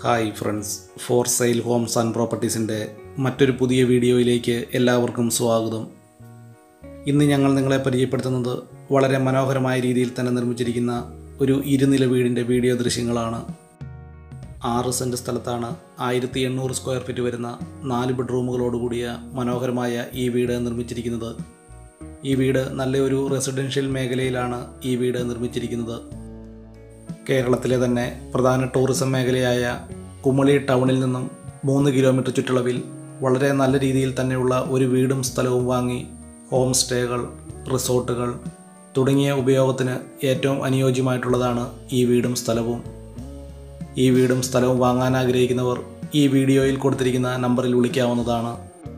hi friends for sale homes and പ്രോപ്പർട്ടീസിൻ്റെ മറ്റൊരു പുതിയ വീഡിയോയിലേക്ക് എല്ലാവർക്കും സ്വാഗതം ഇന്ന് ഞങ്ങൾ നിങ്ങളെ പരിചയപ്പെടുത്തുന്നത് വളരെ മനോഹരമായ രീതിയിൽ തന്നെ നിർമ്മിച്ചിരിക്കുന്ന ഒരു ഇരുനില വീടിൻ്റെ വീഡിയോ ദൃശ്യങ്ങളാണ് ആറ് സെൻറ്റ് സ്ഥലത്താണ് ആയിരത്തി എണ്ണൂറ് സ്ക്വയർ ഫീറ്റ് വരുന്ന നാല് ബെഡ്റൂമുകളോടുകൂടിയ മനോഹരമായ ഈ വീട് നിർമ്മിച്ചിരിക്കുന്നത് ഈ വീട് നല്ലൊരു റെസിഡൻഷ്യൽ മേഖലയിലാണ് ഈ വീട് നിർമ്മിച്ചിരിക്കുന്നത് കേരളത്തിലെ തന്നെ പ്രധാന ടൂറിസം മേഖലയായ കുമളി ടൗണിൽ നിന്നും മൂന്ന് കിലോമീറ്റർ ചുറ്റളവിൽ വളരെ നല്ല രീതിയിൽ തന്നെയുള്ള ഒരു വീടും സ്ഥലവും വാങ്ങി ഹോം സ്റ്റേകൾ റിസോർട്ടുകൾ തുടങ്ങിയ ഉപയോഗത്തിന് ഏറ്റവും അനുയോജ്യമായിട്ടുള്ളതാണ് ഈ വീടും സ്ഥലവും ഈ വീടും സ്ഥലവും വാങ്ങാൻ ആഗ്രഹിക്കുന്നവർ ഈ വീഡിയോയിൽ കൊടുത്തിരിക്കുന്ന നമ്പറിൽ വിളിക്കാവുന്നതാണ്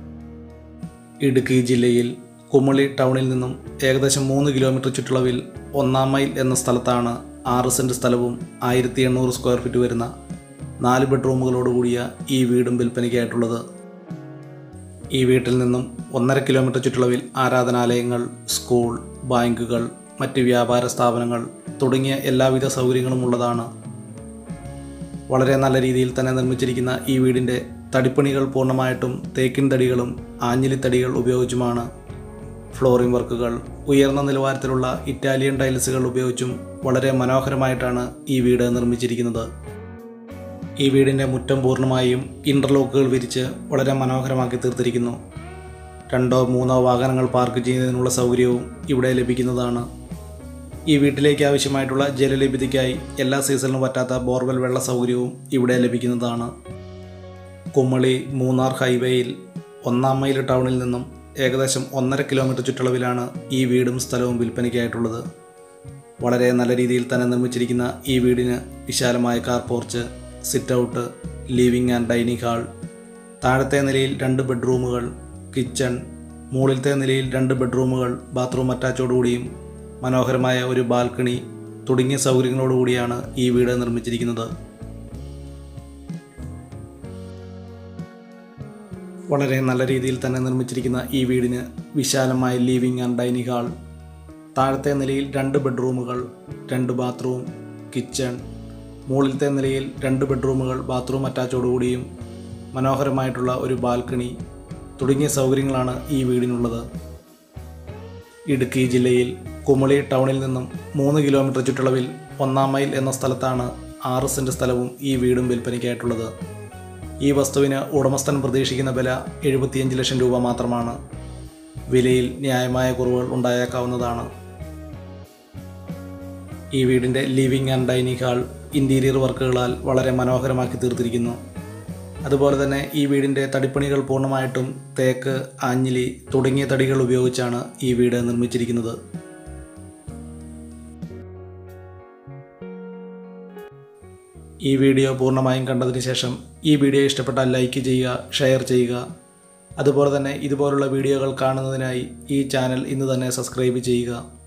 ഇടുക്കി ജില്ലയിൽ കുമളി ടൗണിൽ നിന്നും ഏകദേശം മൂന്ന് കിലോമീറ്റർ ചുറ്റളവിൽ ഒന്നാം മൈൽ എന്ന സ്ഥലത്താണ് ആറ് സെൻറ്റ് സ്ഥലവും ആയിരത്തി എണ്ണൂറ് സ്ക്വയർ ഫീറ്റ് വരുന്ന നാല് ബെഡ്റൂമുകളോടുകൂടിയ ഈ വീടും വിൽപ്പനയ്ക്കായിട്ടുള്ളത് ഈ വീട്ടിൽ നിന്നും ഒന്നര കിലോമീറ്റർ ചുറ്റളവിൽ ആരാധനാലയങ്ങൾ സ്കൂൾ ബാങ്കുകൾ മറ്റ് വ്യാപാര സ്ഥാപനങ്ങൾ തുടങ്ങിയ എല്ലാവിധ സൗകര്യങ്ങളും ഉള്ളതാണ് വളരെ നല്ല രീതിയിൽ തന്നെ നിർമ്മിച്ചിരിക്കുന്ന ഈ വീടിൻ്റെ തടിപ്പണികൾ പൂർണ്ണമായിട്ടും തേക്കിൻ തടികളും ആഞ്ഞിലിത്തടികൾ ഉപയോഗിച്ചുമാണ് ഫ്ലോറിംഗ് വർക്കുകൾ ഉയർന്ന നിലവാരത്തിലുള്ള ഇറ്റാലിയൻ ടൈൽസുകൾ ഉപയോഗിച്ചും വളരെ മനോഹരമായിട്ടാണ് ഈ വീട് നിർമ്മിച്ചിരിക്കുന്നത് ഈ വീടിൻ്റെ മുറ്റം പൂർണ്ണമായും ഇൻ്റർലോക്കുകൾ വിരിച്ച് വളരെ മനോഹരമാക്കി തീർത്തിരിക്കുന്നു രണ്ടോ മൂന്നോ വാഹനങ്ങൾ പാർക്ക് ചെയ്യുന്നതിനുള്ള സൗകര്യവും ഇവിടെ ലഭിക്കുന്നതാണ് ഈ വീട്ടിലേക്ക് ആവശ്യമായിട്ടുള്ള ജലലഭ്യതയ്ക്കായി എല്ലാ സീസണിലും പറ്റാത്ത ബോർവെൽ വെള്ള സൗകര്യവും ഇവിടെ ലഭിക്കുന്നതാണ് കുമ്മളി മൂന്നാർ ഹൈവേയിൽ ഒന്നാം മൈൽ ടൗണിൽ നിന്നും ഏകദേശം ഒന്നര കിലോമീറ്റർ ചുറ്റളവിലാണ് ഈ വീടും സ്ഥലവും വിൽപ്പനയ്ക്കായിട്ടുള്ളത് വളരെ നല്ല രീതിയിൽ തന്നെ നിർമ്മിച്ചിരിക്കുന്ന ഈ വീടിന് വിശാലമായ car porch sit out living and dining hall താഴത്തെ നിലയിൽ രണ്ട് ബെഡ്റൂമുകൾ കിച്ചൺ മുകളിലത്തെ നിലയിൽ രണ്ട് ബെഡ്റൂമുകൾ ബാത്റൂം അറ്റാച്ചോടുകൂടിയും മനോഹരമായ ഒരു ബാൽക്കണി തുടങ്ങിയ സൗകര്യങ്ങളോടുകൂടിയാണ് ഈ വീട് നിർമ്മിച്ചിരിക്കുന്നത് വളരെ നല്ല രീതിയിൽ തന്നെ നിർമ്മിച്ചിരിക്കുന്ന ഈ വീടിന് വിശാലമായ ലിവിംഗ് ആൻഡ് ഡൈനിങ് ഹാൾ താഴത്തെ നിലയിൽ രണ്ട് ബെഡ്റൂമുകൾ രണ്ട് ബാത്റൂം കിച്ചൺ മുകളിലത്തെ നിലയിൽ രണ്ട് ബെഡ്റൂമുകൾ ബാത്റൂം അറ്റാച്ചോടുകൂടിയും മനോഹരമായിട്ടുള്ള ഒരു ബാൽക്കണി തുടങ്ങിയ സൗകര്യങ്ങളാണ് ഈ വീടിനുള്ളത് ഇടുക്കി ജില്ലയിൽ കുമളി ടൗണിൽ നിന്നും മൂന്ന് കിലോമീറ്റർ ചുറ്റളവിൽ ഒന്നാം മൈൽ എന്ന സ്ഥലത്താണ് ആറ് സെൻറ്റ് സ്ഥലവും ഈ വീടും വിൽപ്പനയ്ക്കായിട്ടുള്ളത് ഈ വസ്തുവിന് ഉടമസ്ഥൻ പ്രതീക്ഷിക്കുന്ന വില എഴുപത്തിയഞ്ച് ലക്ഷം രൂപ മാത്രമാണ് വിലയിൽ ന്യായമായ കുറവുകൾ ഉണ്ടായേക്കാവുന്നതാണ് ഈ വീടിൻ്റെ living and dining hall interior വർക്കുകളാൽ വളരെ മനോഹരമാക്കി തീർത്തിരിക്കുന്നു അതുപോലെ തന്നെ ഈ വീടിൻ്റെ തടിപ്പണികൾ പൂർണ്ണമായിട്ടും തേക്ക് ആഞ്ഞിലി തുടങ്ങിയ തടികൾ ഉപയോഗിച്ചാണ് ഈ വീട് നിർമ്മിച്ചിരിക്കുന്നത് ഈ വീഡിയോ പൂർണ്ണമായും കണ്ടതിന് ശേഷം ഈ വീഡിയോ ഇഷ്ടപ്പെട്ടാൽ ലൈക്ക് ചെയ്യുക ഷെയർ ചെയ്യുക അതുപോലെ തന്നെ ഇതുപോലുള്ള വീഡിയോകൾ കാണുന്നതിനായി ഈ ചാനൽ ഇന്ന് തന്നെ സബ്സ്ക്രൈബ് ചെയ്യുക